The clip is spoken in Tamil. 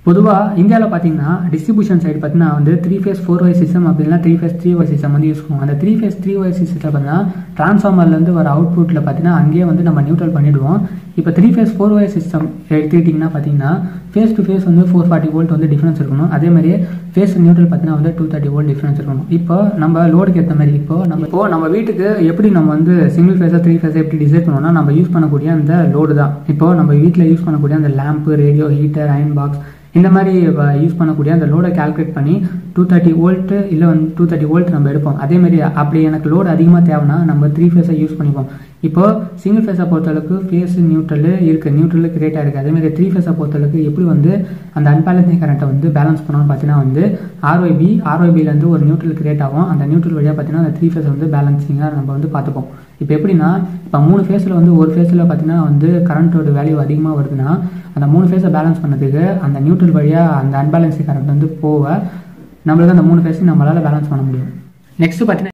பொதுவாக இந்தியாவில் பார்த்தீங்கன்னா டிஸ்ட்ரிபியூஷன் சைடு பார்த்தீங்கன்னா வந்து three phase four Y system அப்படின்னா three phase three Y system வந்து யூஸ் பண்ணுவோம் அந்த த்ரீ ஃபேஸ் த்ரீ ஒய் சிஸ்டத்தில் பார்த்தீங்கன்னா ட்ரான்ஸ்ஃபார்மர்லேருந்து வர அவுட்புட்டில் பார்த்தீங்கன்னா அங்கேயே வந்து நம்ம நியூட்ரல் பண்ணிவிடுவோம் இப்போ three phase four Y system எடுத்துக்கிட்டிங்கன்னா பார்த்தீங்கன்னா ஃபேஸ் டு ஃபேஸ் வந்து ஃபோர் ஃபார்ட்டி வோல்ட் வந்து டிஃப்ரென்ஸ் இருக்கணும் அதே மாதிரி ஃபேஸ் நியூட்ரல் பார்த்தீங்கன்னா வந்து டூ தேர்ட்டி வோல்ட் டிஃப்ரென்ஸ் இருக்கணும் இப்போ நம்ம லோடுக்கு ஏற்ற மாதிரி இப்போ நம்ம இப்போ நம்ம வீட்டுக்கு எப்படி நம்ம வந்து சிங்கிள் ஃபேஸாக த்ரீ ஃபேஸாக எப்படி டிசைட் பண்ணுவோம்னா நம்ம யூஸ் பண்ணக்கூடிய அந்த லோடு தான் இப்போ நம்ம வீட்டில் யூஸ் பண்ணக்கூடிய அந்த lamp radio heater iron box இந்த மாதிரி யூஸ் பண்ணக்கூடிய அந்த லோடை கால்குலேட் பண்ணி டூ தேர்ட்டி வோல்ட்டு இல்லை வந்து டூ தேர்ட்டி வோல்ட் நம்ம எடுப்போம் அதே மாதிரி அப்படி எனக்கு லோடு அதிகமாக தேவைன்னா நம்ம த்ரீ ஃபேஸை யூஸ் பண்ணிப்போம் இப்போ சிங்கிள் ஃபேஸை பொறுத்தளவுக்கு ஃபேஸ் நியூட்ரல் இருக்குது நியூட்ரல் கிரியேட்டாக இருக்குது அதேமாதிரி த்ரீ ஃபேஸை பொறுத்தளவுக்கு எப்படி வந்து அந்த அன்பேலன்சிங் கரண்ட்டை வந்து பேலன்ஸ் பண்ணணும்னு பார்த்தீங்கன்னா வந்து ஆர்ஒய்பி ஆர்ஒய்பிலேருந்து ஒரு நியூட்ரல் கிரியேட் ஆகும் அந்த நியூட்ரல் வழியாக பார்த்தீங்கன்னா அந்த த்ரீ ஃபேஸ் வந்து பேலன்சிங்காக நம்ம வந்து பார்த்துப்போம் இப்போ எப்படின்னா இப்போ மூணு ஃபேஸில் வந்து ஒரு ஃபேஸில் பார்த்தீங்கன்னா வந்து கரண்ட்டோட வேல்யூ அதிகமாக வருதுன்னா அந்த மூணு ஃபேஸை பேலன்ஸ் பண்ணதுக்கு அந்த நியூட்ரல் வழியாக அந்த அன்பேலன்சிங் கரண்ட் வந்து போக நம்மளுக்கு அந்த மூணு ஃபேஸையும் நம்மளால் பேலன்ஸ் பண்ண முடியும் நெக்ஸ்ட் பார்த்தீங்கன்னா